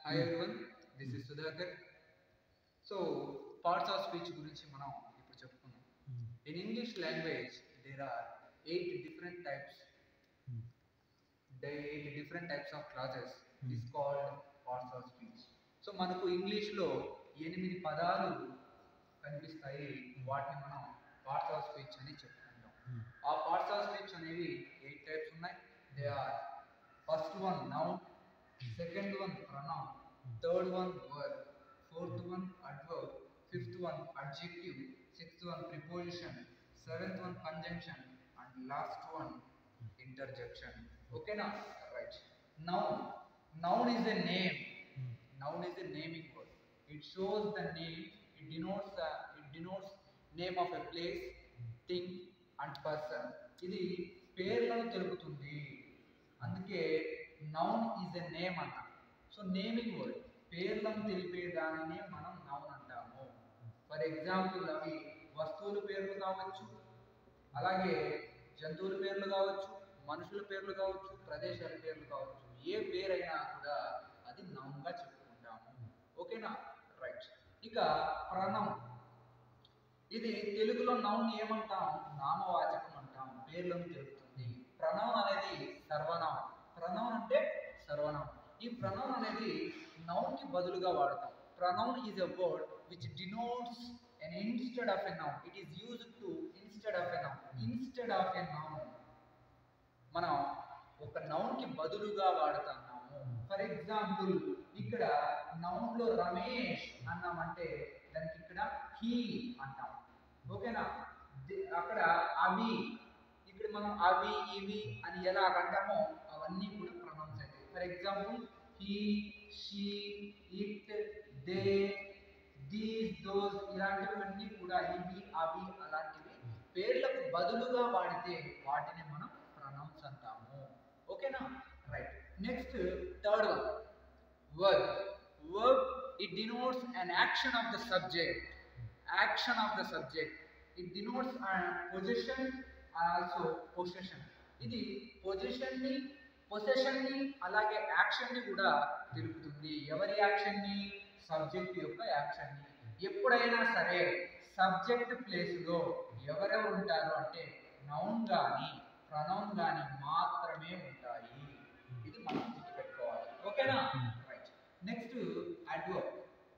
hi everyone this is Sudhakar so parts of speech గురించి మనం ఇప్పుడు చెప్పుకున్నాం in English language there are eight different types eight different types of classes is called parts of speech so మనకు ఇంగ్లీష్లో ఎనిమిది పదాలు కనిపిస్తాయి వాటిని మనం పార్ట్స్ ఆఫ్ స్పీచ్ అని చెప్పుకుంటాం ఆ పార్ట్స్ ఆఫ్ స్పీచ్ అనేవి ఎయిట్ టైప్స్ ఉన్నాయి they are first one noun second one pronoun third one word fourth one adverb fifth one adjective sixth one preposition seventh one conjunction and last one interjection ఓకేనా right noun noun is a name noun is a naming word it shows the name it denotes the it denotes name of a place thing and person ఇది పేర్లను తెలుపుతుంది అందుకే noun is a name అన్న so naming word పేర్లను తెలిపే దానినే మనం noun అంటాము ఫర్ ఎగ్జాంపుల్ అవి వస్తువుల పేర్లు కావచ్చు అలాగే జంతువుల పేర్లు కావచ్చు మనుషుల పేర్లు కావచ్చు ప్రదేశాల పేర్లు కావచ్చు ఏ పేరైనా కూడా అది నౌన్ గా చెప్పుకుంటాము ఓకేనా రైట్ ఇక ప్రణం ఇది తెలుగులో నౌన్ ఏమంటాం నామవాచకం అంటాం పేర్లను తెలుపుతుంది ప్రణవం అనేది సర్వనామం ప్రణవం అంటే సర్వనామం ఈ ప్రణవం అనేది నౌన్ కి బదులుగా వాడతాం pronoun is a word which denotes an instead of a noun it is used to instead of a noun instead of a noun మనం ఒక నౌన్ కి బదులుగా వాడుతున్నాము ఫర్ ఎగ్జాంపుల్ ఇక్కడ నౌన్ లో రమేష్ అన్నామంటే దానికి ఇక్కడ హీ అంటాం ఓకేనా ది- అక్కడ అవి ఇక్కడ మనం అవి ఇవి అని ఎలా అంటామో అవన్నీ కూడా ప్రొనౌన్స్ అవుతాయి for example he she it they these those ఇలాంటివన్నీ కూడా ఇవి అవి అలాంటివి పేర్లకు బదులుగా వాడితే వాటిని మనం ప్రొనౌన్స్ అంటాము ఓకేనా right next third one verb verb it denotes an action of the subject action of the subject it denotes a position and also possession ఇది పొజిషన్ ని పొసెషన్ ని అలాగే యాక్షన్ ని కూడా తెలుపుతుంది ఎవరి యాక్షన్ ని సబ్జెక్ట్ యొక్క యాక్షన్ ని ఎప్పుడైనా సరే సబ్జెక్ట్ ప్లేస్ లో ఎవరెవరు ఉంటారు అంటే నౌన్ గాని ప్రనౌన్ గాని మాత్రమే ఉంటాయి ఇది మనం గుర్తుపెట్టుకోవాలి ఓకేనా right next adverb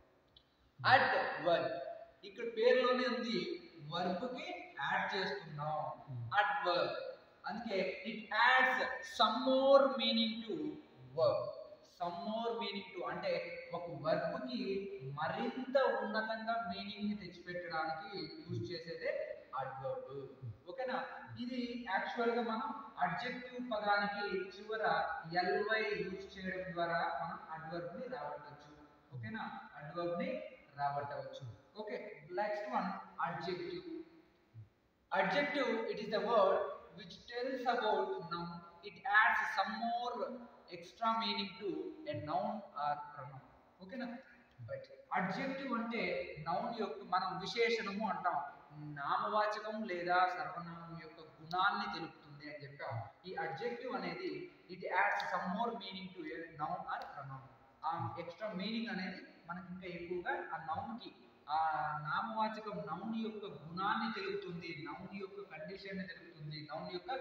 ad verb ఇక్కడ పేరులోనే ఉంది వర్బ్ కి యాడ్ చేస్తున్నాం అడ్ వర్బ్ అందుకే it adds some more meaning to verb some more meaning to అంటే ఒక వర్బ్ కి మరింత ఉన్నతంగా మీనింగ్ ని తెచ్చిపెట్టడానికి యూజ్ చేసేదే అడ్వర్బ్ ఓకేనా ఇది యాక్చువల్ గా మనం అడ్జెక్టివ్ పదానికి చివర ఎల్వై యూజ్ చేయడం ద్వారా మనం అడ్వర్బ్ ని రాబట్టవచ్చు ఓకేనా అడ్వర్బ్ ని రాబట్టవచ్చు okay next one adjective adjective it is the word which tells about noun it adds some more extra meaning to a noun or pronoun ఓకేనా రైట్ అడ్జెక్టివ్ అంటే నౌన్ యొక్క మనం విశేషణము అంటాం నామవాచకం లేదా సర్వనామం యొక్క గుణాన్ని తెలుపుతుంది అని చెప్పాం ఈ అడ్జెక్టివ్ అనేది it adds some more meaning to a noun or pronoun ఆ ఎక్స్ట్రా మీనింగ్ అనేది మనకి ఇంకా ఎక్కువగా ఆ నౌన్ కి ఆ నామవాచకం నౌన్ యొక్క గుణాన్ని తెలుపుతుంది నౌన్ యొక్క కండిషన్ ని తెలుపుతుంది నౌన్ యొక్క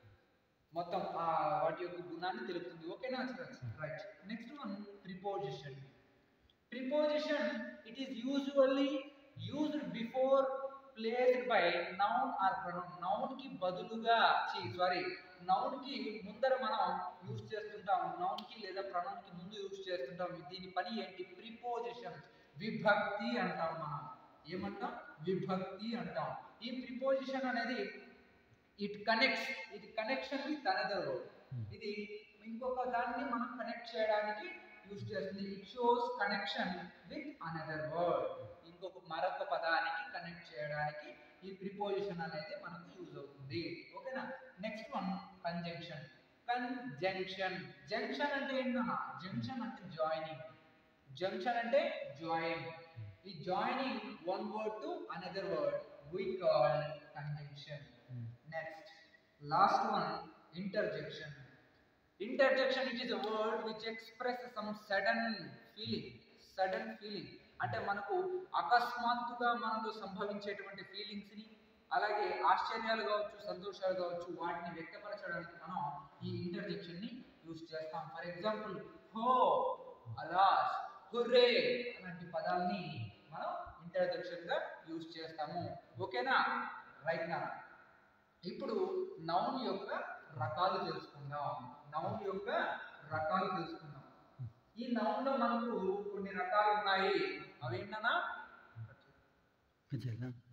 మొత్తం ఆ వాటి యొక్క గుణాన్ని తెలుపుతుంది ఓకేనా right next one preposition preposition it is usually used before placed by noun or pronoun noun కి బదులుగా సారీ నౌన్ కి ముందర మనం యూజ్ చేస్తుంటాం నౌన్ కి లేదా ప్రొనౌన్ కి ముందు యూజ్ చేస్తుంటాం దీని పని ఏంటి ప్రిపోజిషన్ విభక్తి అంటాం మనం ఏమంటాం విభక్తి అంటాం ఈ ప్రిపోజిషన్ అనేది ఇట్ కనెక్ట్స్ ఇది కనెక్షన్ విత్ అనదర్ వర్డ్ ఇది ఇంకొక దాన్ని మనం కనెక్ట్ చేయడానికి యూజ్ చేస్తుంది it shows connection with another word ఇంకొక మరొక పదానికి కనెక్ట్ చేయడానికి ఈ ప్రిపోజిషన్ అనేది మనకు యూజ్ అవుతుంది ఓకేనా next one conjunction conjunction junction అంటే ఏంటన్నా జంక్షన్ అంటే జాయినింగ్ జంక్షన్ అంటే జాయిన్ ఈ joining one word to another word we call conjunction next last one interjection interjection it is a word which express some sudden feeling sudden feeling అంటే మనకు అకస్మాత్తుగా మనలో సంభవించేటువంటి feelings ని అలాగే ఆశ్చర్యాలు కావచ్చు సంతోషాలు కావచ్చు వాటిని వ్యక్తపరచడానికి మనం ఈ ఇంటర్జెక్షన్ ని యూజ్ చేస్తాం ఫర్ ఎగ్జాంపుల్ హో అలాస్ హుర్రే అలాంటి పదాల్ని మనం ఇంటర్జెక్షన్ గా యూజ్ చేస్తాము ఓకేనా రైట్ నా ఇప్పుడు నౌన్ యొక్క రకాలు తెలుసుకుందాం నౌన్ యొక్క రకాలు తెలుసుకుందాం ఈ నౌన్ లో మనకు కొన్ని రకాలు ఉన్నాయి అవేంటనా చల్లా